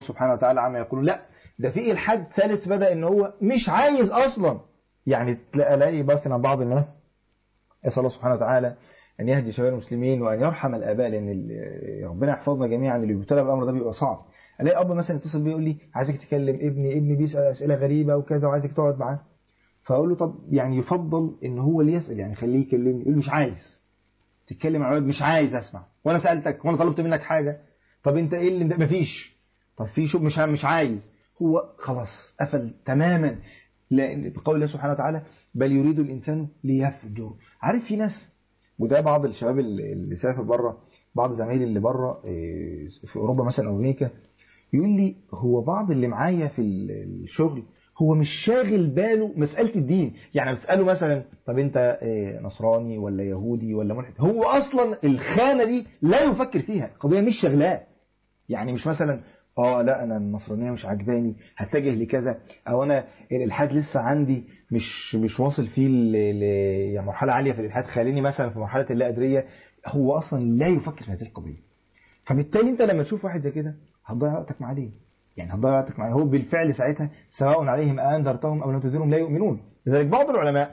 سبحانه وتعالى عما يقول لا ده في الحد ثالث بدأ ان هو مش عايز اصلا يعني تلاقي الاقي مثلا بعض الناس اسال الله سبحانه وتعالى ان يهدي شباب المسلمين وان يرحم الاباء لان ال- ربنا يحفظنا جميعا اللي بيبتلى بالامر ده بيبقى صعب الاقي اب مثلا يتصل بيا يقول لي عايزك تكلم ابني ابني بيسال اسئله غريبه وكذا وعايزك تقعد معاه فاقول له طب يعني يفضل ان هو اللي يسال يعني خليه يكلمني يقول لي مش عايز تتكلم عن الولد مش عايز اسمع وانا سالتك وانا طلبت منك حاجه طب انت ايه اللي مفيش طب في شو مش مش عايز هو خلاص قفل تماما لان بقول الله سبحانه وتعالى بل يريد الانسان ليفجر عارف في ناس وده بعض الشباب اللي اللي سافر بره بعض زمايلي اللي بره إيه، في اوروبا مثلا او امريكا يقول لي هو بعض اللي معايا في ال- الشغل هو مش شاغل باله مسألة الدين يعني بتسأله مثلا طب انت إيه، نصراني ولا يهودي ولا ملحد هو اصلا الخانة دي لا يفكر فيها القضية مش شغلاه يعني مش مثلا اه لا انا النصرانيه مش عجباني هتجه لكذا او انا الالحاد لسه عندي مش مش واصل فيه ل... ل... يعني مرحله عاليه في الالحاد خليني مثلا في مرحله اللا ادريه هو اصلا لا يفكر في هذه القضيه فبالتالي انت لما تشوف واحد زي كده هتضيع وقتك معاه ليه؟ يعني هتضيع وقتك معاه هو بالفعل ساعتها سواء عليهم انذرتهم او لم تنذرهم لا يؤمنون لذلك بعض العلماء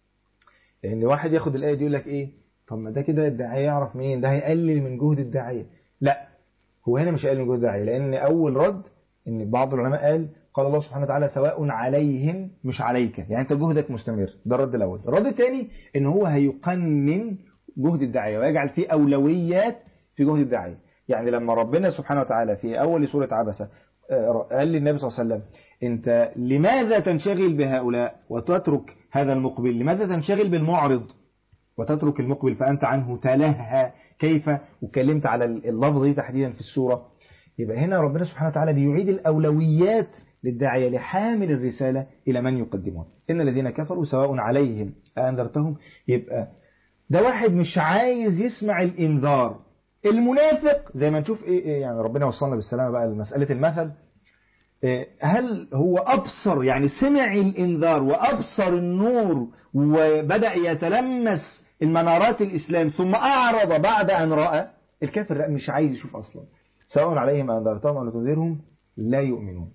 ان واحد ياخد الايه دي يقول لك ايه طب ما ده كده الداعيه يعرف مين ده هيقلل من جهد الداعيه لا هو هنا مش قال من جهد الداعيه لان اول رد ان بعض العلماء قال قال الله سبحانه وتعالى سواء عليهم مش عليك يعني انت جهدك مستمر ده الرد الاول الرد الثاني ان هو هيقنن جهد الداعيه ويجعل فيه اولويات في جهد الداعيه يعني لما ربنا سبحانه وتعالى في اول سوره عبسه آه، قال للنبي صلى الله عليه وسلم انت لماذا تنشغل بهؤلاء وتترك هذا المقبل لماذا تنشغل بالمعرض وتترك المقبل فأنت عنه تلهى كيف وكلمت على اللفظ دي تحديدا في السورة يبقى هنا ربنا سبحانه وتعالى بيعيد الأولويات للداعية لحامل الرسالة إلى من يقدمون إن الذين كفروا سواء عليهم أنذرتهم يبقى ده واحد مش عايز يسمع الإنذار المنافق زي ما نشوف إيه إيه يعني ربنا وصلنا بالسلامة بقى لمسألة المثل إيه، هل هو أبصر يعني سمع الإنذار وأبصر النور وبدأ يتلمس المنارات الإسلام ثم أعرض بعد أن رأى الكافر لا مش عايز يشوف أصلا سواء عليهم أنذرتهم أو لا تنذرهم لا يؤمنون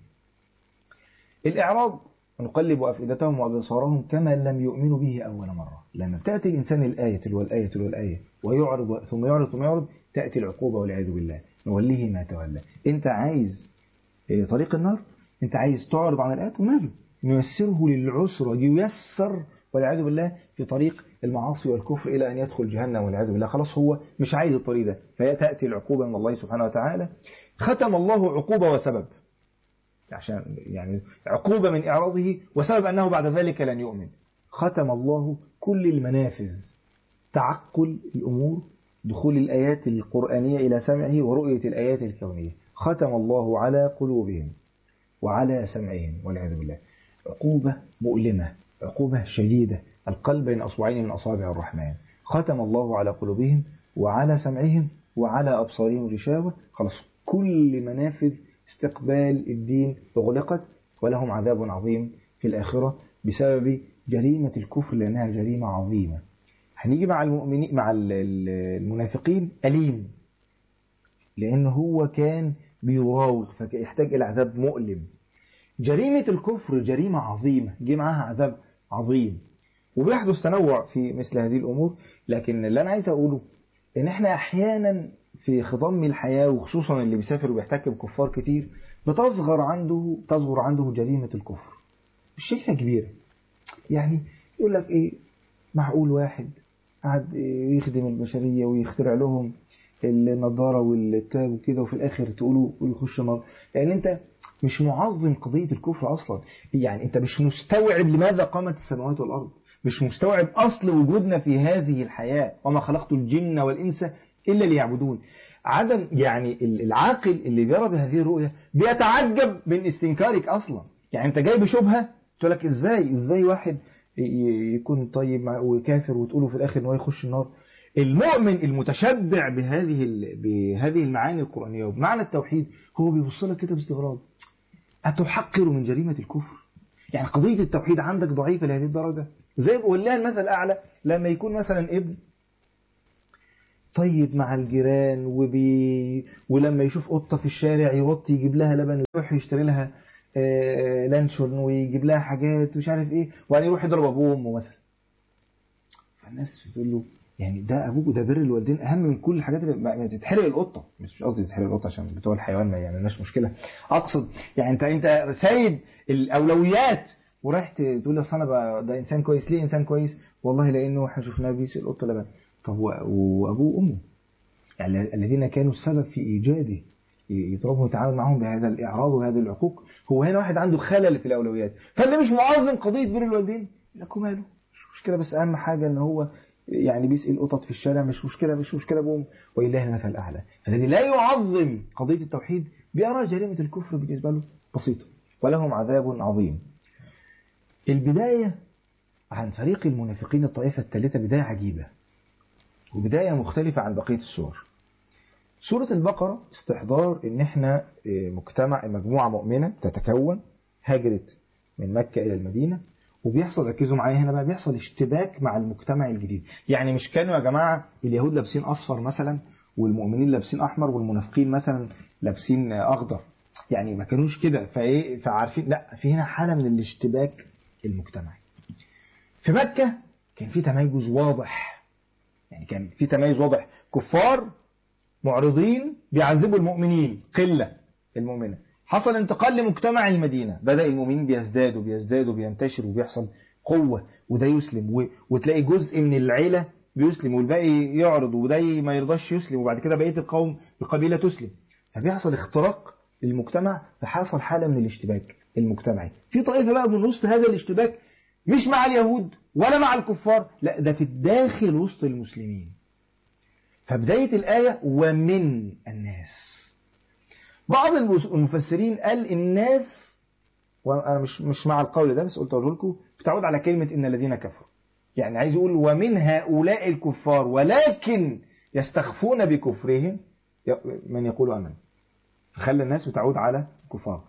الإعراض نقلب أفئدتهم وأبصارهم كما لم يؤمنوا به أول مرة لما تأتي الإنسان الآية تلو الآية تلو الآية ويعرض ثم يعرض ثم يعرض تأتي العقوبة والعياذ بالله نوليه ما تولى أنت عايز إيه، طريق النار أنت عايز تعرض عن الآيات وماله نيسره للعسرة ييسر والعياذ بالله في طريق المعاصي والكفر إلى أن يدخل جهنم والعياذ بالله خلاص هو مش عايز الطريق ده فتأتي العقوبة من الله سبحانه وتعالى ختم الله عقوبة وسبب عشان يعني عقوبة من إعراضه وسبب أنه بعد ذلك لن يؤمن ختم الله كل المنافذ تعقل الأمور دخول الآيات القرآنية إلى سمعه ورؤية الآيات الكونية ختم الله على قلوبهم وعلى سمعهم والعياذ بالله عقوبة مؤلمة عقوبة شديدة القلب بين أصبعين من أصابع الرحمن ختم الله على قلوبهم وعلى سمعهم وعلى أبصارهم غشاوة خلاص كل منافذ استقبال الدين أغلقت ولهم عذاب عظيم في الآخرة بسبب جريمة الكفر لأنها جريمة عظيمة هنيجي مع المؤمنين مع ال- ال- المنافقين أليم لأن هو كان بيراوغ فيحتاج إلى عذاب مؤلم جريمة الكفر جريمة عظيمة جه معاها عذاب عظيم وبيحدث تنوع في مثل هذه الأمور لكن اللي أنا عايز أقوله إن إحنا أحيانا في خضم الحياة وخصوصا اللي بيسافر وبيحتك بكفار كتير بتصغر عنده تصغر عنده جريمة الكفر مش شايفها كبيرة يعني يقول لك إيه معقول واحد قعد يخدم البشرية ويخترع لهم النضارة والتاب وكده وفي الآخر تقولوا ويخش نار لأن أنت مش معظم قضية الكفر أصلا يعني أنت مش مستوعب لماذا قامت السماوات والأرض مش مستوعب أصل وجودنا في هذه الحياة وما خلقت الجن والإنس إلا ليعبدون عدم يعني العاقل اللي بيرى بهذه الرؤية بيتعجب من استنكارك أصلا يعني أنت جاي بشبهة تقول لك إزاي إزاي واحد يكون طيب مع- وكافر وتقوله في الآخر إن هو يخش النار المؤمن المتشبع بهذه ال- بهذه المعاني القرآنية وبمعنى التوحيد هو بيبص لك كده باستغراب أتحقر من جريمة الكفر يعني قضية التوحيد عندك ضعيفة لهذه الدرجة زي بقول لها المثل الأعلى لما يكون مثلا ابن طيب مع الجيران وبي... ولما يشوف قطة في الشارع يوطي يجيب لها لبن ويروح يشتري لها آه، لانشون ويجيب لها حاجات ومش عارف ايه وبعدين يروح يضرب ابوه وامه مثلا فالناس بتقول له يعني ده ابوك وده بر الوالدين اهم من كل الحاجات اللي ما ما تتحرق القطه مش قصدي تتحرق القطه عشان بتوع الحيوان ما يعملناش مشكله اقصد يعني انت انت سايب الاولويات ورايح ت- تقول لي اصل انا بقى- ده انسان كويس ليه انسان كويس والله لانه احنا شفناه بيسقي القطه لبن طب و- وابوه وامه يعني الذين كانوا السبب في ايجاده يضربهم ويتعامل معهم بهذا الاعراض وهذه العقوق هو هنا واحد عنده خلل في الاولويات فاللي مش معظم قضيه بر الوالدين لكم ماله مش مشكله بس اهم حاجه ان هو يعني بيسقي القطط في الشارع مش مشكله مش مشكله بوم ولله المثل الاعلى فالذي لا يعظم قضيه التوحيد بيرى جريمه الكفر بالنسبه له بسيطه ولهم عذاب عظيم البدايه عن فريق المنافقين الطائفه الثالثه بدايه عجيبه وبدايه مختلفه عن بقيه السور سورة البقرة استحضار ان احنا اه، مجتمع مجموعة مؤمنة تتكون هاجرت من مكة الى المدينة وبيحصل ركزوا معايا هنا بقى بيحصل اشتباك مع المجتمع الجديد يعني مش كانوا يا جماعة اليهود لابسين اصفر مثلا والمؤمنين لابسين احمر والمنافقين مثلا لابسين اه، اخضر يعني ما كانوش كده فايه فعارفين لا في هنا حالة من الاشتباك المجتمعي في مكة كان في تميز واضح يعني كان في تميز واضح كفار معرضين بيعذبوا المؤمنين قلة المؤمنة حصل انتقال لمجتمع المدينة بدأ المؤمنين بيزدادوا بيزدادوا بينتشروا وبيحصل قوة وده يسلم و... وتلاقي جزء من العيلة بيسلم والباقي يعرض وده ما يرضاش يسلم وبعد كده بقية القوم القبيلة تسلم فبيحصل اختراق المجتمع فحصل حالة من الاشتباك المجتمعي في طائفة بقى من وسط هذا الاشتباك مش مع اليهود ولا مع الكفار لا ده في الداخل وسط المسلمين فبداية الآية ومن الناس بعض المفسرين قال الناس وأنا مش مش مع القول ده بس قلت أقول لكم بتعود على كلمة إن الذين كفروا يعني عايز يقول ومن هؤلاء الكفار ولكن يستخفون بكفرهم من يقول أمن فخلى الناس بتعود على الكفار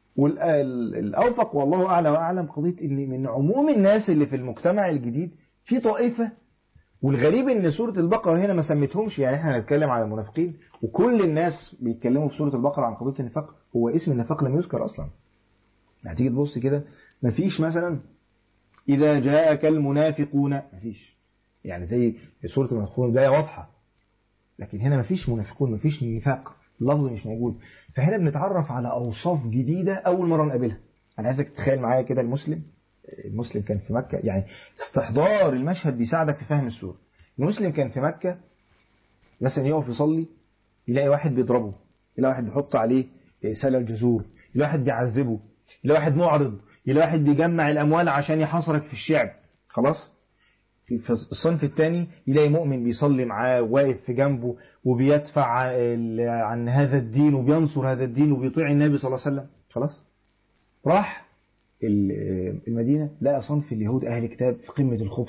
والأوفق والله أعلى وأعلم قضية إن من عموم الناس اللي في المجتمع الجديد في طائفة والغريب ان سورة البقرة هنا ما سمتهمش يعني احنا هنتكلم على المنافقين وكل الناس بيتكلموا في سورة البقرة عن قضية النفاق هو اسم النفاق لم يذكر اصلا هتيجي تبص كده مفيش مثلا اذا جاءك المنافقون مفيش يعني زي سورة المنافقون بداية واضحة لكن هنا مفيش منافقون مفيش نفاق اللفظ مش موجود فهنا بنتعرف على اوصاف جديدة اول مرة نقابلها انا عايزك تتخيل معايا كده المسلم المسلم كان في مكة يعني استحضار المشهد بيساعدك في فهم السورة المسلم كان في مكة مثلا يقف يصلي يلاقي واحد بيضربه يلاقي واحد بيحط عليه سلة الجزور يلاقي واحد بيعذبه يلاقي واحد معرض يلاقي واحد بيجمع الأموال عشان يحاصرك في الشعب خلاص في الصنف الثاني يلاقي مؤمن بيصلي معاه واقف في جنبه وبيدفع عن هذا الدين وبينصر هذا الدين وبيطيع النبي صلى الله عليه وسلم خلاص راح المدينة لقى صنف اليهود أهل كتاب في قمة الخبث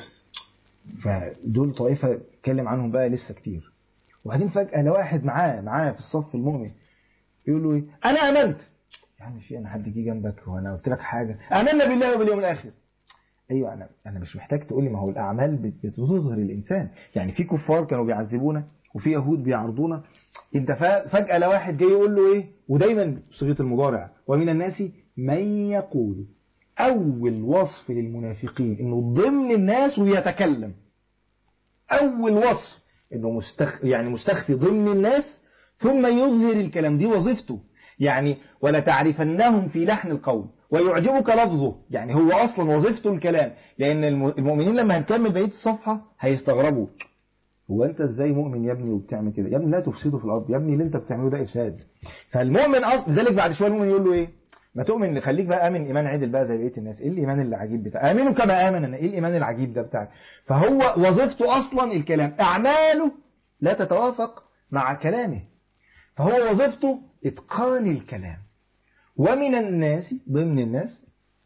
فدول طائفة اتكلم عنهم بقى لسه كتير وبعدين فجأة لو واحد معاه معاه في الصف المؤمن يقول له ايه أنا آمنت يا عم في أنا حد جه جنبك وأنا قلت لك حاجة آمنا بالله وباليوم الآخر أيوة أنا أنا مش محتاج تقول لي ما هو الأعمال بتظهر الإنسان يعني في كفار كانوا بيعذبونا وفي يهود بيعرضونا انت فجأة لو واحد جاي يقول له ايه ودايما صيغة المضارع ومن الناس من يقول أول وصف للمنافقين إنه ضمن الناس ويتكلم أول وصف إنه مستخ... يعني مستخفي ضمن الناس ثم يظهر الكلام دي وظيفته يعني ولا تعرفنهم في لحن القول ويعجبك لفظه يعني هو أصلا وظيفته الكلام لأن المؤمنين لما هنكمل بقية الصفحة هيستغربوا هو أنت إزاي مؤمن يا ابني وبتعمل كده يا ابني لا تفسده في الأرض يا ابني اللي أنت بتعمله ده إفساد فالمؤمن أصلا لذلك بعد شوية المؤمن يقول له إيه ما تؤمن خليك بقى امن ايمان عدل بقى زي بقيه الناس ايه الايمان العجيب بتاع امنوا كما امن انا ايه الايمان العجيب ده بتاعك فهو وظيفته اصلا الكلام اعماله لا تتوافق مع كلامه فهو وظيفته اتقان الكلام ومن الناس ضمن الناس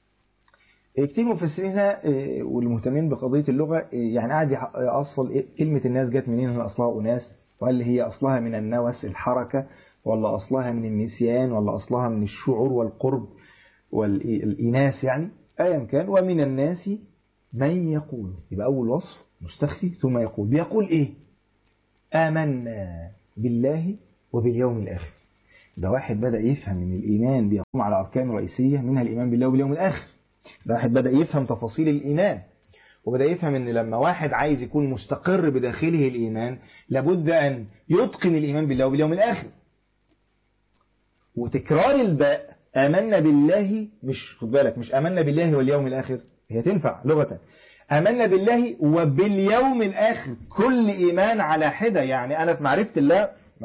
كتير مفسرين هنا والمهتمين بقضيه اللغه يعني قاعد يأصل كلمه الناس جت منين هي اصلها اناس وهل هي اصلها من النوس الحركه ولا أصلها من النسيان ولا أصلها من الشعور والقرب والإناث يعني أيا كان ومن الناس من يقول يبقى أول وصف مستخفي ثم يقول بيقول إيه آمنا بالله وباليوم الآخر ده واحد بدأ يفهم ان الإيمان بيقوم على أركان رئيسية منها الإيمان بالله وباليوم الآخر ده واحد بدأ يفهم تفاصيل الإيمان وبدأ يفهم ان لما واحد عايز يكون مستقر بداخله الإيمان لابد أن يتقن الإيمان بالله وباليوم الآخر وتكرار الباء آمنا بالله مش خد بالك مش آمنا بالله واليوم الآخر هي تنفع لغة آمنا بالله وباليوم الآخر كل إيمان على حدة يعني أنا في معرفة الله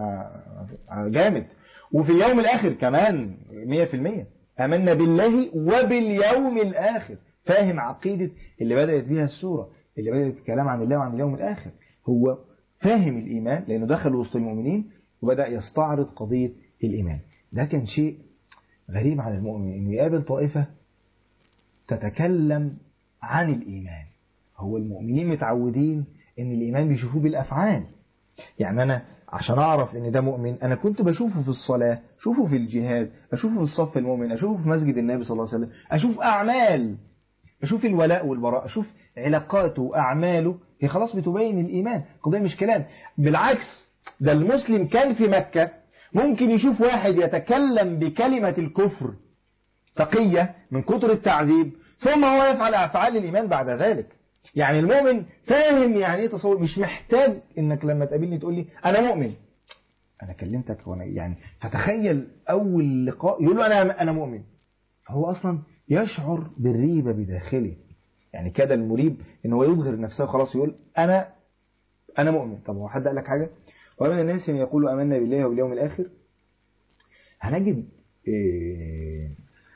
جامد وفي اليوم الآخر كمان 100% آمنا بالله وباليوم الآخر فاهم عقيدة اللي بدأت بها السورة اللي بدأت الكلام عن الله وعن اليوم الآخر هو فاهم الإيمان لأنه دخل وسط المؤمنين وبدأ يستعرض قضية الإيمان ده كان شيء غريب عن المؤمن إنه يقابل طائفة تتكلم عن الإيمان هو المؤمنين متعودين إن الإيمان بيشوفوه بالأفعال يعني أنا عشان أعرف إن ده مؤمن أنا كنت بشوفه في الصلاة أشوفه في الجهاد أشوفه في الصف المؤمن أشوفه في مسجد النبي صلى الله عليه وسلم أشوف أعمال أشوف الولاء والبراء أشوف علاقاته وأعماله هي خلاص بتبين الإيمان قضية مش كلام بالعكس ده المسلم كان في مكة ممكن يشوف واحد يتكلم بكلمة الكفر تقية من كتر التعذيب ثم هو يفعل أفعال الإيمان بعد ذلك يعني المؤمن فاهم يعني ايه تصور مش محتاج انك لما تقابلني تقول لي انا مؤمن انا كلمتك وانا يعني فتخيل اول لقاء يقول له انا انا مؤمن هو اصلا يشعر بالريبه بداخله يعني كاد المريب ان هو يظهر نفسه خلاص يقول انا انا مؤمن طب هو حد قال لك حاجه ومن الناس من يقول امنا بالله واليوم الاخر هنجد إيه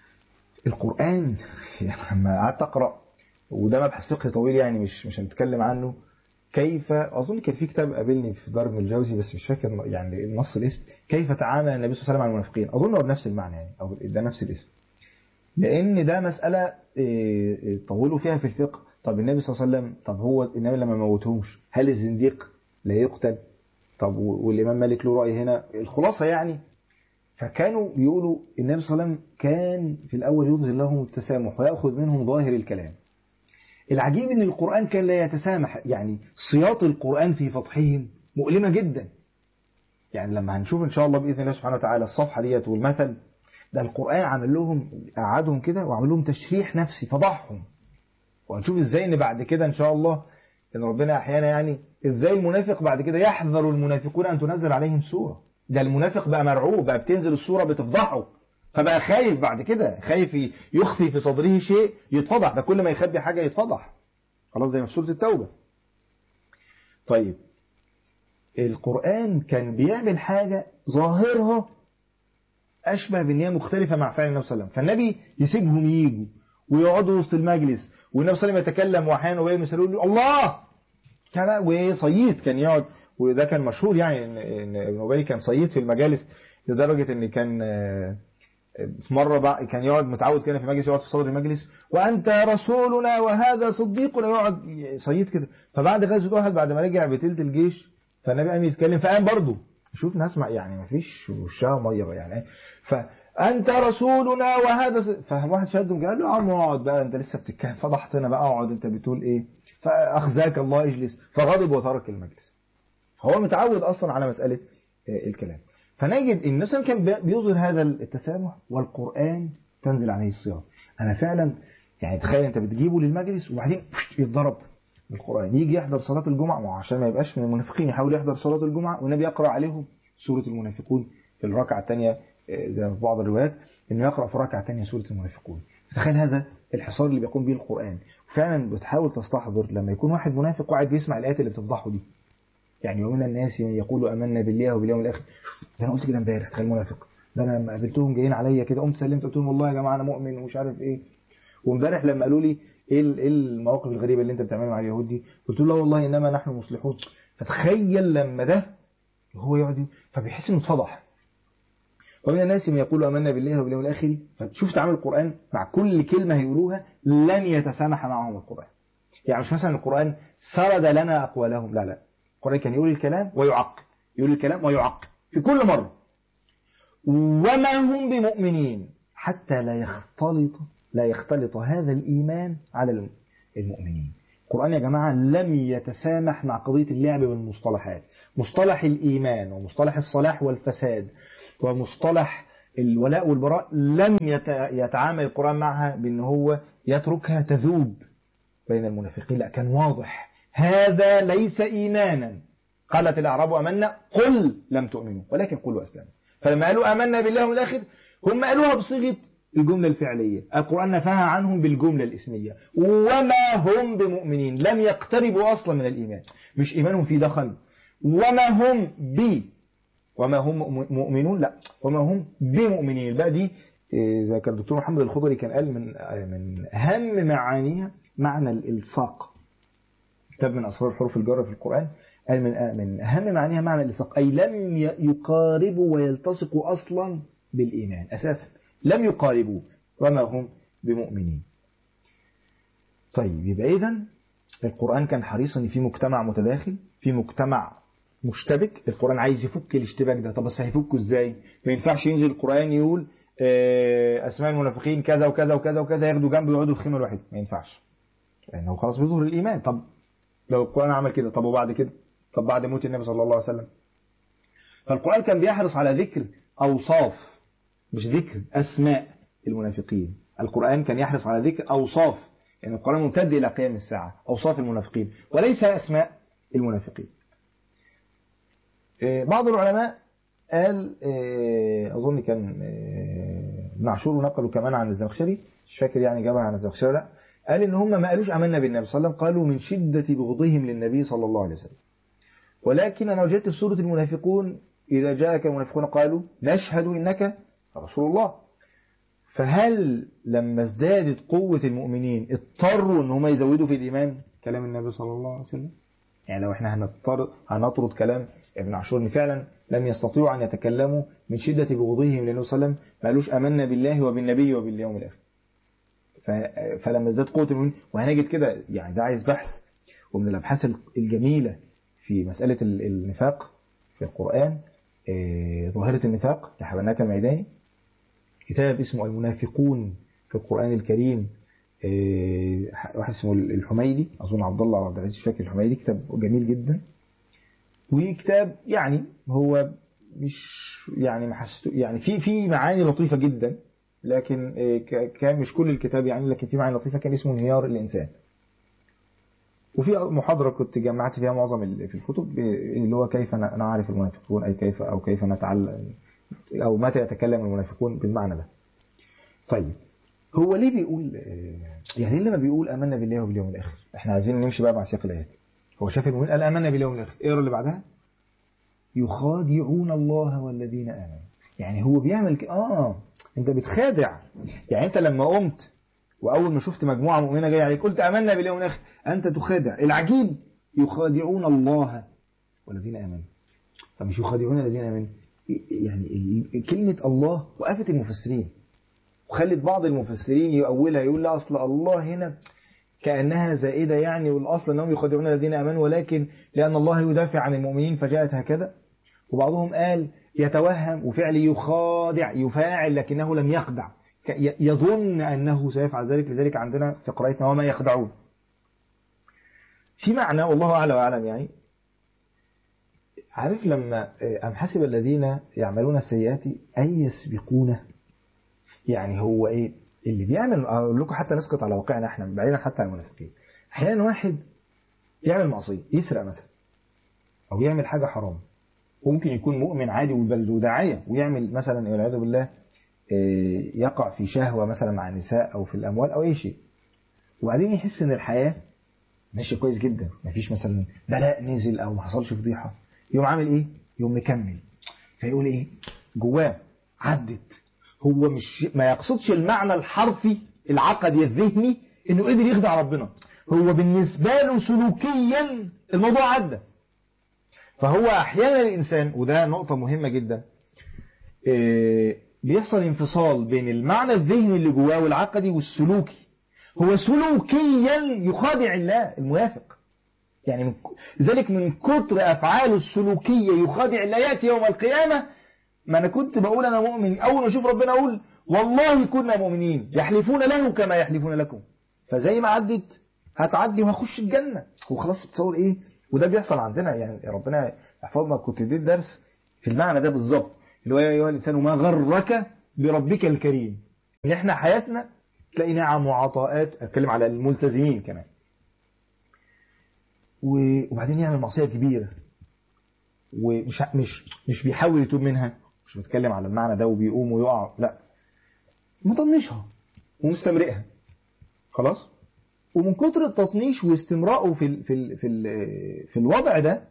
القران يعني لما قعدت اقرا وده مبحث فقهي طويل يعني مش مش هنتكلم عنه كيف اظن كان في كتاب قابلني في دار ابن الجوزي بس مش فاكر يعني النص الاسم كيف تعامل النبي صلى الله عليه وسلم مع المنافقين اظن هو بنفس المعنى يعني او ده نفس الاسم لان ده مساله طولوا فيها في الفقه طب النبي صلى الله عليه وسلم طب هو النبي لما موتهمش هل الزنديق لا يقتل طب والامام مالك له راي هنا الخلاصه يعني فكانوا بيقولوا النبي صلى الله عليه وسلم كان في الاول يظهر لهم التسامح وياخذ منهم ظاهر الكلام العجيب ان القرآن كان لا يتسامح يعني سياط القرآن في فتحهم مؤلمة جدا يعني لما هنشوف ان شاء الله بإذن الله سبحانه وتعالى الصفحة ديت والمثل ده القرآن عمل لهم قعدهم كده وعمل لهم تشريح نفسي فضحهم وهنشوف ازاي ان بعد كده ان شاء الله ان ربنا احيانا يعني ازاي المنافق بعد كده يحذر المنافقون ان تنزل عليهم سورة ده المنافق بقى مرعوب بقى بتنزل السورة بتفضحه فبقى خايف بعد كده خايف يخفي في صدره شيء يتفضح ده كل ما يخبي حاجة يتفضح خلاص زي ما في سورة التوبة طيب القرآن كان بيعمل حاجة ظاهرها أشبه بأن هي مختلفة مع فعل النبي صلى الله عليه وسلم فالنبي يسيبهم يجوا ويقعدوا وسط المجلس والنبي صلى الله عليه وسلم يتكلم وأحيانا وبين يسألوا الله كان وصييت كان يقعد وده كان مشهور يعني ان ابن ابي كان صييت في المجالس لدرجة ان كان في مرة بقى كان يقعد متعود كده في مجلس يقعد في صدر المجلس وأنت رسولنا وهذا صديقنا يقعد صيد كده فبعد غزوة أحد بعد ما رجع بتلت الجيش فالنبي قام يتكلم فقام برضه شوف ناس يعني ما فيش وشها ميه يعني فأنت رسولنا وهذا فواحد شدهم قال له يا عم اقعد بقى أنت لسه بتتكلم فضحتنا بقى اقعد أنت بتقول إيه فأخزاك الله اجلس فغضب وترك المجلس هو متعود أصلا على مسألة الكلام فنجد ان مثلا كان بيظهر هذا التسامح والقرآن تنزل عليه الصيام أنا فعلا يعني تخيل أنت بتجيبه للمجلس وبعدين يتضرب بالقرآن يجي يحضر صلاة الجمعة عشان ما يبقاش من المنافقين يحاول يحضر صلاة الجمعة والنبي يقرأ عليهم سورة المنافقون في الركعة الثانية زي ما في بعض الروايات انه يقرأ في الركعة الثانية سورة المنافقون تخيل هذا الحصار اللي بيقوم به القرآن فعلا بتحاول تستحضر لما يكون واحد منافق قاعد بيسمع الآيات اللي بتفضحه دي يعني ومن الناس من يقول امنا بالله وباليوم الاخر ده انا قلت كده امبارح تخيل منافق ده انا لما قابلتهم جايين عليا كده قمت سلمت قلت لهم والله يا جماعه انا مؤمن ومش عارف ايه وامبارح لما قالوا لي ايه ايه المواقف الغريبه اللي انت بتعملها مع اليهود دي قلت له لا والله انما نحن مصلحون فتخيل لما ده هو يقعد فبيحس انه اتفضح ومن الناس من يقول امنا بالله وباليوم الاخر فتشوف تعامل القران مع كل كلمه هيقولوها لن يتسامح معهم القران يعني مش مثلا القران سرد لنا اقوالهم لا لا القرآن كان يقول الكلام ويعقب يقول الكلام ويعقب في كل مرة وما هم بمؤمنين حتى لا يختلط لا يختلط هذا الإيمان على المؤمنين القرآن يا جماعة لم يتسامح مع قضية اللعب بالمصطلحات مصطلح الإيمان ومصطلح الصلاح والفساد ومصطلح الولاء والبراء لم يتعامل القرآن معها بأن هو يتركها تذوب بين المنافقين لا كان واضح هذا ليس إيمانا قالت الأعراب أمنا قل لم تؤمنوا ولكن قلوا أسلموا فلما قالوا آمنا بالله والآخر هم قالوها بصيغة الجملة الفعلية القرآن نفاها عنهم بالجملة الاسمية وما هم بمؤمنين لم يقتربوا أصلا من الإيمان مش إيمانهم في دخل وما هم ب وما هم مؤمنون لا وما هم بمؤمنين بقى دي إذا كان الدكتور محمد الخضري كان قال من من أهم معانيها معنى الإلصاق كتاب من أسرار الحروف الجارة في القرآن قال من من أهم معانيها معنى الإلصاق أي لم يقاربوا ويلتصقوا أصلا بالإيمان أساسا لم يقاربوا وما هم بمؤمنين طيب يبقى إذا القرآن كان حريصا ان في مجتمع متداخل في مجتمع مشتبك القرآن عايز يفك الاشتباك ده طب بس هيفكه ازاي ما ينفعش ينزل القرآن يقول أسماء المنافقين كذا وكذا وكذا وكذا ياخدوا جنب ويقعدوا في خيمة الواحد ما ينفعش لأنه خلاص بيظهر الإيمان طب لو القرآن عمل كده طب وبعد كده طب بعد موت النبي صلى الله عليه وسلم فالقرآن كان بيحرص على ذكر أوصاف مش ذكر أسماء المنافقين القرآن كان يحرص على ذكر أوصاف يعني القرآن ممتد إلى قيام الساعة أوصاف المنافقين وليس أسماء المنافقين بعض العلماء قال أظن كان معشور نقلوا كمان عن الزمخشري مش فاكر يعني جابها عن الزمخشري لا قال إن هم ما قالوش آمنا بالنبي صلى الله عليه وسلم قالوا من شدة بغضهم للنبي صلى الله عليه وسلم ولكن أنا وجدت في سورة المنافقون إذا جاءك المنافقون قالوا نشهد إنك رسول الله فهل لما ازدادت قوة المؤمنين اضطروا ان هم يزودوا في الإيمان كلام النبي صلى الله عليه وسلم يعني لو احنا هنضطر هنطرد كلام ابن عاشور ان فعلا لم يستطيعوا ان يتكلموا من شدة بغضهم للنبي صلى الله عليه وسلم ما قالوش امنا بالله وبالنبي وباليوم الاخر فلما ازداد قوة المؤمنين وهنجد كده يعني ده عايز بحث ومن الابحاث الجميلة في مسألة النفاق في القرآن ظاهرة النفاق لحبناك الميداني كتاب اسمه المنافقون في القرآن الكريم واحد اسمه الحميدي أظن عبد الله عبد العزيز شاكر الحميدي كتاب جميل جدا وكتاب يعني هو مش يعني ما يعني في في معاني لطيفة جدا لكن كان مش كل الكتاب يعني لكن في معاني لطيفة كان اسمه انهيار الإنسان وفي محاضرة كنت جمعت فيها معظم في الكتب اللي هو كيف نعرف المنافقون أي كيف أو كيف نتعلم أو متى يتكلم المنافقون بالمعنى ده طيب هو ليه بيقول يعني لما بيقول آمنا بالله وباليوم الآخر احنا عايزين نمشي بقى مع سياق الآيات هو شاف المؤمنين قال آمنا بالله والآخر اقرا اللي بعدها يخادعون الله والذين آمنوا يعني هو بيعمل ك... اه انت بتخادع يعني انت لما قمت واول ما شفت مجموعه مؤمنه جايه عليك قلت امنا باليوم الاخر انت تخادع العجيب يخادعون الله والذين امنوا طب مش يخادعون الذين امنوا يعني كلمه الله وقفت المفسرين وخلت بعض المفسرين يؤولها يقول لا اصل الله هنا كانها زائده يعني والاصل انهم يخادعون الذين امنوا ولكن لان الله يدافع عن المؤمنين فجاءت هكذا وبعضهم قال يتوهم وفعل يخادع يفاعل لكنه لم يخدع يظن أنه سيفعل ذلك لذلك عندنا في قراءتنا وما يخدعون في معنى والله أعلى وأعلم يعني عارف لما أم حسب الذين يعملون السيئات أن يسبقونه يعني هو إيه اللي بيعمل أقول لكم حتى نسقط على واقعنا احنا بعيدا حتى عن المنافقين أحيانا واحد يعمل معصية يسرق مثلا أو يعمل حاجة حرام وممكن يكون مؤمن عادي وبل وداعية ويعمل مثلا والعياذ بالله يقع في شهوة مثلا مع النساء أو في الأموال أو أي شيء وبعدين يحس إن الحياة ماشية كويس جدا مفيش مثلا بلاء نزل أو ما حصلش فضيحة يوم عامل إيه؟ يوم مكمل فيقول إيه؟ جواه عدت هو مش ما يقصدش المعنى الحرفي العقدي الذهني إنه قدر يخدع ربنا هو بالنسبة له سلوكيا الموضوع عدى فهو أحيانا الإنسان وده نقطة مهمة جدا إيه بيحصل انفصال بين المعنى الذهني اللي جواه والعقدي والسلوكي هو سلوكيا يخادع الله المنافق يعني من لذلك من كتر أفعاله السلوكية يخادع الله يأتي يوم القيامة ما أنا كنت بقول أنا مؤمن أول ما أشوف ربنا أقول والله كنا مؤمنين يحلفون له كما يحلفون لكم فزي ما عدت هتعدي وهخش الجنة هو خلاص تصور ايه وده بيحصل عندنا يعني ربنا يحفظنا كنت اديت درس في المعنى ده بالظبط اللي هو يا ايها الانسان ما غرك بربك الكريم ان احنا حياتنا تلاقي نعم وعطاءات اتكلم على الملتزمين كمان وبعدين يعمل معصيه كبيره ومش مش مش بيحاول يتوب منها مش بتكلم على المعنى ده وبيقوم ويقع لا مطنشها ومستمرئها خلاص ومن كتر التطنيش واستمرائه في ال في ال في ال في الوضع ده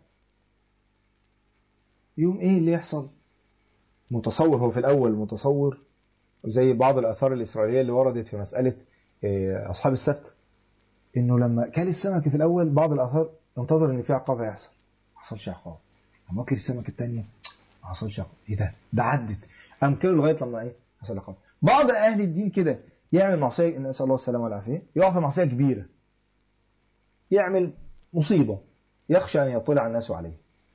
يوم ايه اللي يحصل متصور هو في الاول متصور زي بعض الاثار الاسرائيليه اللي وردت في مساله اصحاب السبت انه لما كل السمك في الاول بعض الاثار انتظر ان في عقاب هيحصل ما حصلش عقاب لما اكل السمك الثانيه ما حصلش عقاب ايه ده ده عدت قام كله لغايه لما ايه حصل عقاب بعض اهل الدين كده يعمل معصيه نسال الله السلامه والعافيه يقع في معصيه كبيره يعمل مصيبه يخشى ان يطلع الناس عليه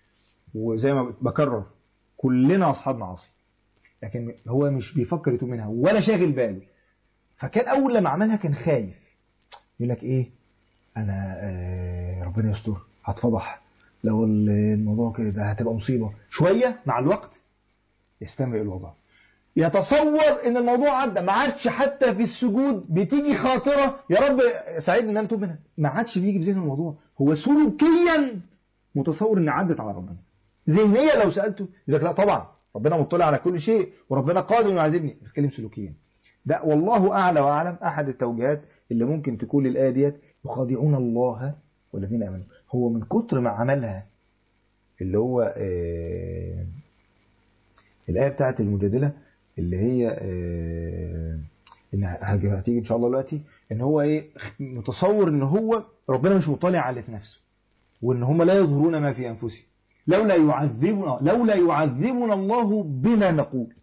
وزي ما بكرر كلنا اصحاب معاصي لكن هو مش بيفكر يتوب منها ولا شاغل باله فكان اول لما عملها كان خايف يقول لك ايه انا آه ربنا يستر هتفضح لو الموضوع كده هتبقى مصيبه شويه مع الوقت يستمر الوضع يتصور ان الموضوع عدى ما عادش حتى في السجود بتيجي خاطره يا رب ساعدني ان انا اتوب منها ما عادش بيجي في ذهن الموضوع هو سلوكيا متصور ان عدت على ربنا ذهنيا لو سالته يقول لك لا طبعا ربنا مطلع على كل شيء وربنا قادر انه يعذبني بتكلم سلوكيا ده والله اعلى واعلم احد التوجيهات اللي ممكن تكون للايه ديت يخادعون الله والذين امنوا هو من كتر ما عملها اللي هو آه الايه بتاعت المجادله اللي هي آه ان هتيجي ان شاء الله دلوقتي ان هو ايه متصور ان هو ربنا مش مطلع على اللي في نفسه وان هم لا يظهرون ما في انفسهم لولا يعذبنا لولا يعذبنا الله بما نقول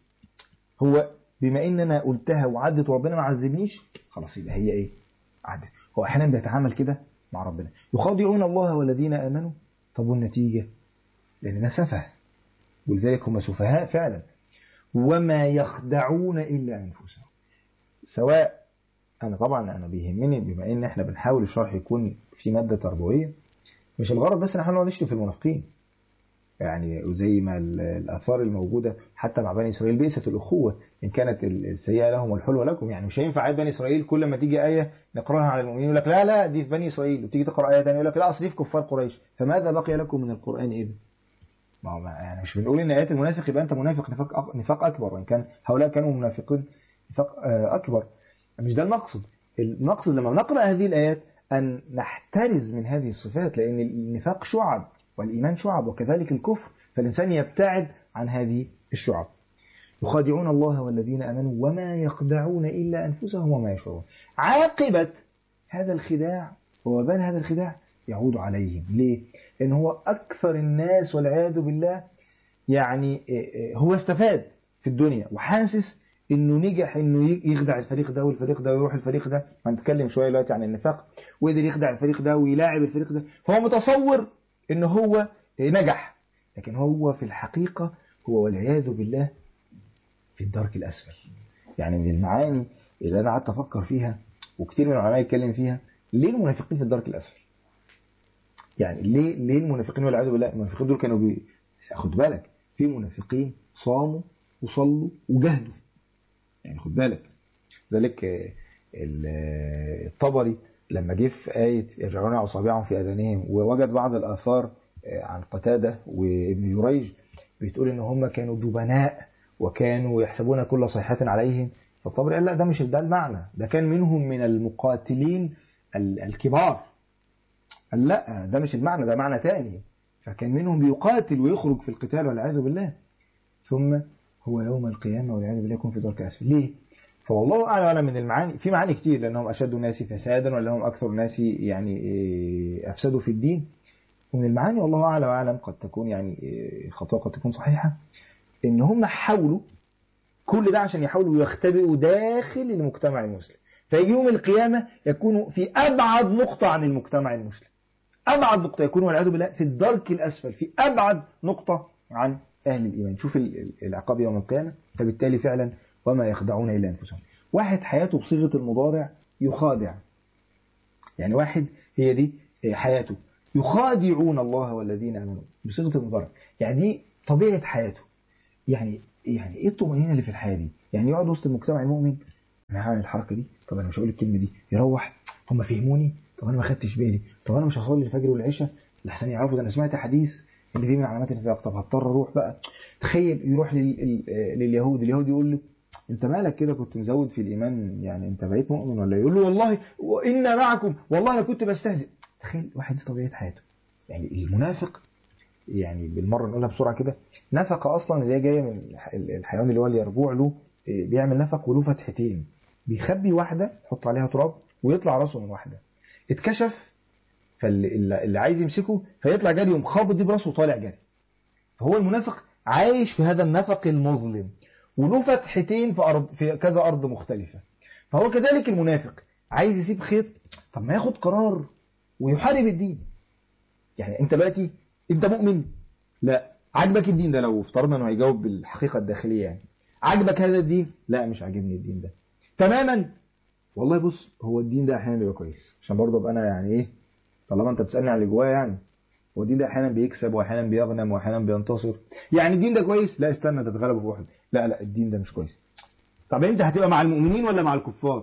هو بما ان انا قلتها وعدت وربنا ما عذبنيش خلاص يبقى هي ايه عدت هو احيانا بيتعامل كده مع ربنا يخادعون الله والذين امنوا طب والنتيجه لان ده سفه ولذلك هم سفهاء فعلا وما يخدعون الا انفسهم سواء انا طبعا انا بيهمني بما ان احنا بنحاول الشرح يكون في ماده تربويه مش الغرض بس ان احنا نشتم في المنافقين يعني وزي ما الآثار الموجودة حتى مع بني إسرائيل بئست الأخوة إن كانت السيئة لهم والحلوة لكم يعني مش هينفع آية بني إسرائيل كل ما تيجي آية نقراها على المؤمنين يقول لك لا لا دي في بني إسرائيل وتيجي تقرأ آية ثانيه يقول لك لا أصل دي في كفار قريش فماذا بقي لكم من القرآن إذن؟ ما هو يعني مش بنقول إن آيات المنافق يبقى أنت منافق نفاق نفاق أكبر وإن كان هؤلاء كانوا منافقين نفاق أكبر مش ده المقصد المقصد لما نقرأ هذه الآيات أن نحترز من هذه الصفات لأن النفاق شعب والإيمان شعب وكذلك الكفر فالإنسان يبتعد عن هذه الشعب يخادعون الله والذين أمنوا وما يخدعون إلا أنفسهم وما يشعرون عاقبة هذا الخداع ووبال هذا الخداع يعود عليهم ليه؟ لأن هو أكثر الناس والعياذ بالله يعني هو استفاد في الدنيا وحاسس انه نجح انه يخدع الفريق ده والفريق ده ويروح الفريق ده هنتكلم شويه دلوقتي عن النفاق وقدر يخدع الفريق ده ويلاعب الفريق ده فهو متصور ان هو نجح لكن هو في الحقيقة هو والعياذ بالله في الدرك الأسفل يعني من المعاني اللي أنا قعدت أفكر فيها وكتير من العلماء يتكلم فيها ليه المنافقين في الدرك الأسفل يعني ليه ليه المنافقين والعياذ بالله المنافقين دول كانوا بي... خد بالك في منافقين صاموا وصلوا وجهدوا يعني خد بالك ذلك الطبري لما جه في آية يجعلون أصابعهم في أذانهم ووجد بعض الآثار عن قتادة وابن جريج بتقول ان هم كانوا جبناء وكانوا يحسبون كل صيحة عليهم فالطبري قال لا ده مش ده المعنى ده كان منهم من المقاتلين الكبار قال لا ده مش المعنى ده معنى تاني فكان منهم بيقاتل ويخرج في القتال والعياذ بالله ثم هو يوم القيامة والعياذ بالله يكون في درك أسفل ليه؟ فوالله أعلم من المعاني في معاني كتير لأنهم أشد الناس فسادا ولأنهم أكثر الناس يعني أفسدوا في الدين ومن المعاني والله أعلى وأعلم قد تكون يعني خطأ قد تكون صحيحة إن هم حاولوا كل ده عشان يحاولوا يختبئوا داخل المجتمع المسلم فيجي يوم القيامة يكونوا في أبعد نقطة عن المجتمع المسلم أبعد نقطة يكونوا والعياذ بالله في الدرك الأسفل في أبعد نقطة عن أهل الإيمان شوف العقاب يوم القيامة فبالتالي فعلا وما يخدعون إلا أنفسهم واحد حياته بصيغة المضارع يخادع يعني واحد هي دي حياته يخادعون الله والذين امنوا بصيغه المضارع يعني دي طبيعه حياته يعني يعني ايه الطمانينه اللي في الحياه دي يعني يقعد وسط المجتمع المؤمن انا هعمل الحركه دي طب انا مش هقول الكلمه دي يروح هم فهموني طب انا ما خدتش بالي طب انا مش هصلي الفجر والعشاء لحسن يعرفوا ده انا سمعت حديث ان دي من علامات النفاق طب هضطر اروح بقى تخيل يروح لل... لليهود اليهود يقول له انت مالك كده كنت مزود في الايمان يعني انت بقيت مؤمن ولا يقول له والله وانا معكم والله انا كنت بستهزئ تخيل واحد دي طبيعه حياته يعني المنافق يعني بالمره نقولها بسرعه كده نفق اصلا اللي هي جايه من الحيوان اللي هو اليربوع له بيعمل نفق وله فتحتين بيخبي واحده يحط عليها تراب ويطلع راسه من واحده اتكشف فاللي عايز يمسكه فيطلع جري يقوم خابط دي براسه وطالع جري فهو المنافق عايش في هذا النفق المظلم وله فتحتين في أرض في كذا أرض مختلفة فهو كذلك المنافق عايز يسيب خيط طب ما ياخد قرار ويحارب الدين يعني انت دلوقتي انت مؤمن لا عاجبك الدين ده لو افترضنا انه هيجاوب بالحقيقة الداخلية يعني عاجبك هذا الدين لا مش عاجبني الدين ده تماما والله بص هو الدين ده احيانا بيبقى كويس عشان برضه ابقى انا يعني ايه طالما انت بتسالني على اللي جوايا يعني هو الدين ده احيانا بيكسب واحيانا بيغنم واحيانا بينتصر يعني الدين ده كويس لا استنى ده اتغلب بواحد لا لا الدين ده مش كويس طب انت هتبقى مع المؤمنين ولا مع الكفار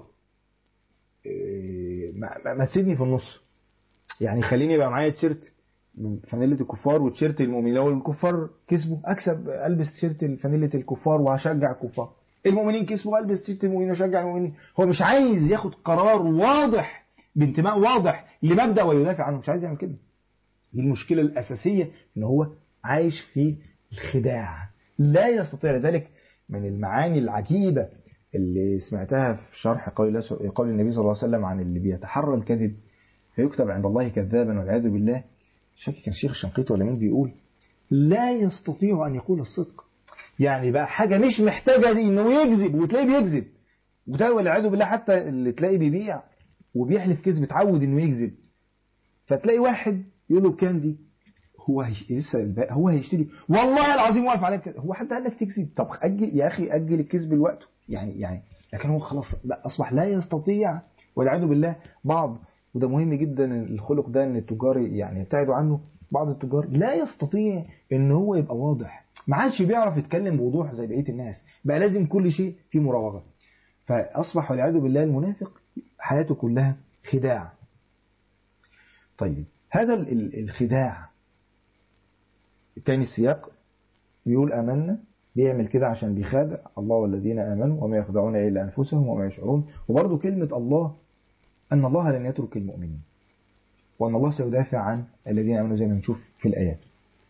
إيه ما تسيبني في النص يعني خليني يبقى معايا تيشيرت فانيلة الكفار وتيشيرت المؤمنين لو الكفار كسبوا اكسب البس تيشيرت فانيلة الكفار وهشجع الكفار المؤمنين كسبوا البس تيشيرت المؤمنين واشجع المؤمنين هو مش عايز ياخد قرار واضح بانتماء واضح لمبدا ويدافع عنه مش عايز يعمل كده دي المشكله الاساسيه ان هو عايش في الخداع لا يستطيع لذلك من المعاني العجيبه اللي سمعتها في شرح قول, قول النبي صلى الله عليه وسلم عن اللي بيتحرى الكذب فيكتب عند الله كذابا والعياذ بالله مش فاكر كان الشيخ الشنقيطي ولا مين بيقول لا يستطيع ان يقول الصدق يعني بقى حاجه مش محتاجه دي انه يكذب وتلاقيه بيكذب وده والعياذ بالله حتى اللي تلاقيه بيبيع وبيحلف كذب اتعود انه يكذب فتلاقي واحد يقول له بكام دي هو هيش... لسه هو هيشتري والله العظيم واقف عليه بكذا هو حد قال لك تكذب طب اجل يا اخي اجل الكذب لوقته يعني يعني لكن هو خلاص لا اصبح لا يستطيع والعياذ بالله بعض وده مهم جدا الخلق ده ان التجار يعني يبتعدوا عنه بعض التجار لا يستطيع ان هو يبقى واضح ما عادش بيعرف يتكلم بوضوح زي بقيه الناس بقى لازم كل شيء فيه مراوغه فاصبح والعياذ بالله المنافق حياته كلها خداع طيب هذا الخداع تاني السياق بيقول آمنا بيعمل كده عشان بيخادع الله والذين آمنوا وما يخدعون إلا أنفسهم وما يشعرون وبرضه كلمة الله أن الله لن يترك المؤمنين وأن الله سيدافع عن الذين آمنوا زي ما نشوف في الآيات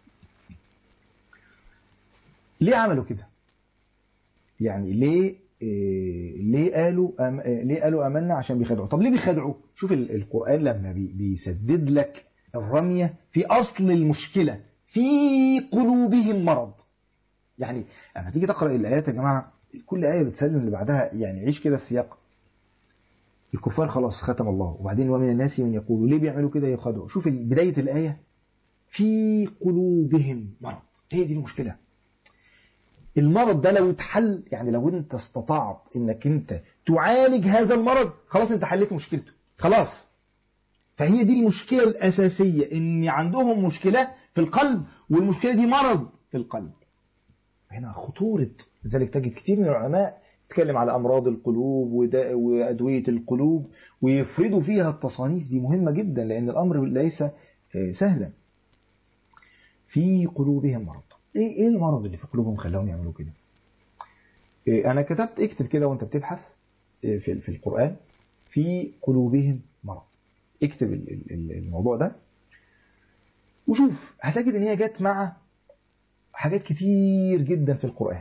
ليه عملوا كده يعني ليه إيه ليه قالوا أم ليه قالوا امنا عشان بيخدعوا طب ليه بيخدعوا شوف القران لما بي بيسدد لك الرميه في اصل المشكله في قلوبهم مرض يعني لما تيجي تقرا الايات يا جماعه كل ايه بتسلم اللي بعدها يعني عيش كده السياق الكفار خلاص ختم الله وبعدين ومن الناس من يقولوا ليه بيعملوا كده يخدعوا شوف بدايه الايه في قلوبهم مرض هي دي المشكله المرض ده لو اتحل يعني لو انت استطعت انك انت تعالج هذا المرض خلاص انت حليت مشكلته خلاص فهي دي المشكلة الأساسية ان عندهم مشكلة في القلب والمشكلة دي مرض في القلب هنا خطورة لذلك تجد كتير من العلماء يتكلم على أمراض القلوب وأدوية القلوب ويفردوا فيها التصانيف دي مهمة جدا لأن الأمر ليس سهلا في قلوبهم مرض ايه ايه المرض اللي في قلوبهم خلاهم يعملوا كده إيه انا كتبت اكتب كده وانت بتبحث في في القران في قلوبهم مرض اكتب الموضوع ده وشوف هتجد ان هي جت مع حاجات كتير جدا في القران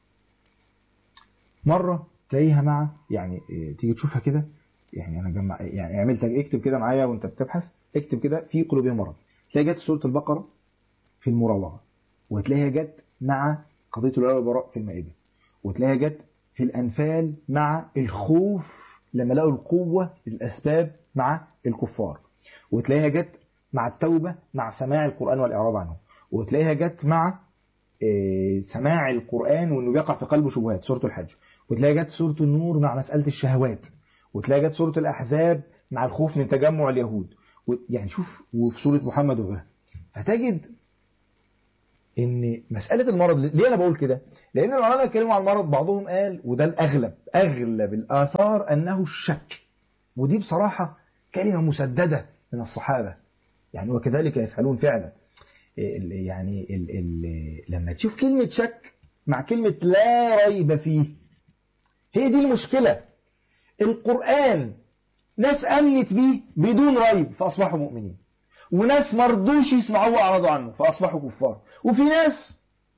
مره تلاقيها مع يعني إيه تيجي تشوفها كده يعني انا جمع يعني عملت اكتب كده معايا وانت بتبحث اكتب كده في قلوبهم مرض تلاقي جت في سوره البقره في المراوغه وتلاقيها جت مع قضية الولاء والبراء في المائدة وتلاقيها جت في الأنفال مع الخوف لما لقوا القوة الأسباب مع الكفار وتلاقيها جت مع التوبة مع سماع القرآن والإعراض عنه وتلاقيها جت مع سماع القرآن وإنه بيقع في قلبه شبهات سورة الحج وتلاقيها جت سورة النور مع مسألة الشهوات وتلاقيها جت سورة الأحزاب مع الخوف من تجمع اليهود يعني شوف وفي سورة محمد وغيرها فتجد ان مسألة المرض ليه انا بقول كده لان العلماء اتكلموا عن المرض بعضهم قال وده الاغلب اغلب الاثار انه الشك ودي بصراحة كلمة مسددة من الصحابة يعني وكذلك يفعلون فعلا يعني ال ال لما تشوف كلمة شك مع كلمة لا ريب فيه هي دي المشكلة القرآن ناس أمنت به بدون ريب فأصبحوا مؤمنين وناس مرضوش يسمعوه وأعرضوا عنه فأصبحوا كفار وفي ناس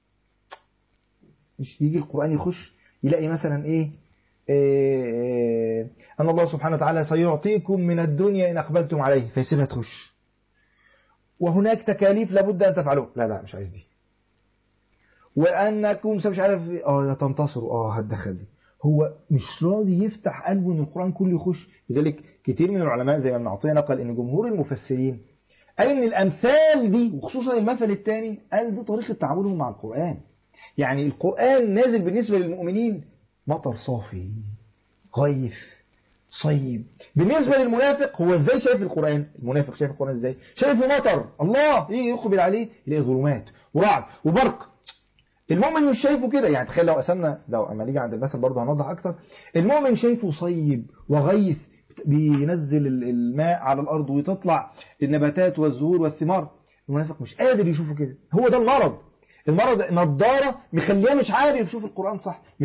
مش يجي القرآن يخش يلاقي مثلا إيه, إيه أن الله سبحانه وتعالى سيعطيكم من الدنيا إن أقبلتم عليه فيسيبها تخش وهناك تكاليف لابد أن تفعلوها لا لا مش عايز دي وأنكم مش عارف اه تنتصروا اه هتدخل دي هو مش راضي يفتح قلبه ان القرآن كله يخش لذلك كتير من العلماء زي ما ابن عطية نقل ان جمهور المفسرين قال ان الامثال دي وخصوصا المثل الثاني قال دي طريقة تعاملهم مع القرآن يعني القرآن نازل بالنسبة للمؤمنين مطر صافي غيث صيب بالنسبة للمنافق هو ازاي شايف القرآن المنافق شايف القرآن ازاي شايفه مطر الله يجي يقبل عليه يلاقي ظلمات ورعد وبرق المؤمن مش شايفه كده يعني تخيل لو قسمنا لو اما نيجي عند المثل برضه هنوضح اكتر المؤمن شايفه صيب وغيث بينزل الماء على الارض وتطلع النباتات والزهور والثمار المنافق مش قادر يشوفه كده هو ده المرض المرض نضاره مخليه مش عارف يشوف القرآن صح